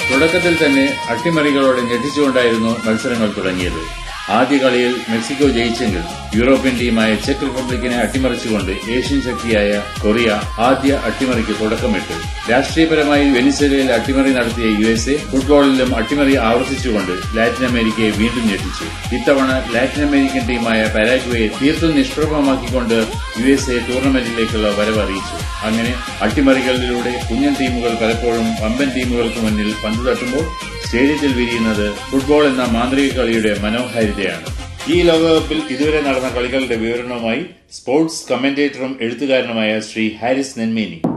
തുടക്കത്തിൽ തന്നെ അട്ടിമറികളോടെ ഞെട്ടിച്ചുകൊണ്ടായിരുന്നു മത്സരങ്ങൾ തുടങ്ങിയത് ആദ്യ കളിയിൽ മെക്സിക്കോ ജയിച്ചെങ്കിൽ യൂറോപ്യൻ ടീമായ ചെക്ക് റിപ്പബ്ലിക്കിനെ അട്ടിമറിച്ചുകൊണ്ട് ഏഷ്യൻ ശക്തിയായ കൊറിയ ആദ്യ അട്ടിമറിക്ക് തുടക്കമിട്ടു രാഷ്ട്രീയപരമായി വെനിസ്വലയിൽ അട്ടിമറി നടത്തിയ യു എസ് എ ഫുട്ബോളിലും അട്ടിമറി ആവർത്തിച്ചുകൊണ്ട് ലാറ്റിൻ അമേരിക്കയെ വീണ്ടും ഞെട്ടിച്ചു ഇത്തവണ ലാറ്റിൻ അമേരിക്കൻ ടീമായ പരാഗ്വയെ തീർത്തും നിഷ്പ്രഭമാക്കിക്കൊണ്ട് യു എസ് എ ടൂർണമെന്റിലേക്കുള്ള വരവ് അറിയിച്ചു അങ്ങനെ അട്ടിമറികളിലൂടെ കുഞ്ഞൻ ടീമുകൾ പലപ്പോഴും വമ്പൻ ടീമുകൾക്ക് മുന്നിൽ പന്ത് തട്ടുമ്പോൾ സ്റ്റേഡിയത്തിൽ വിരിയുന്നത് ഫുട്ബോൾ എന്ന മാന്ത്രിക കളിയുടെ മനോഹാരിതയാണ് ഈ ലോകകപ്പിൽ ഇതുവരെ നടന്ന കളികളുടെ വിവരണവുമായി സ്പോർട്സ് കമന്റേറ്ററും എഴുത്തുകാരനുമായ ശ്രീ ഹാരിസ് നെന്മേനി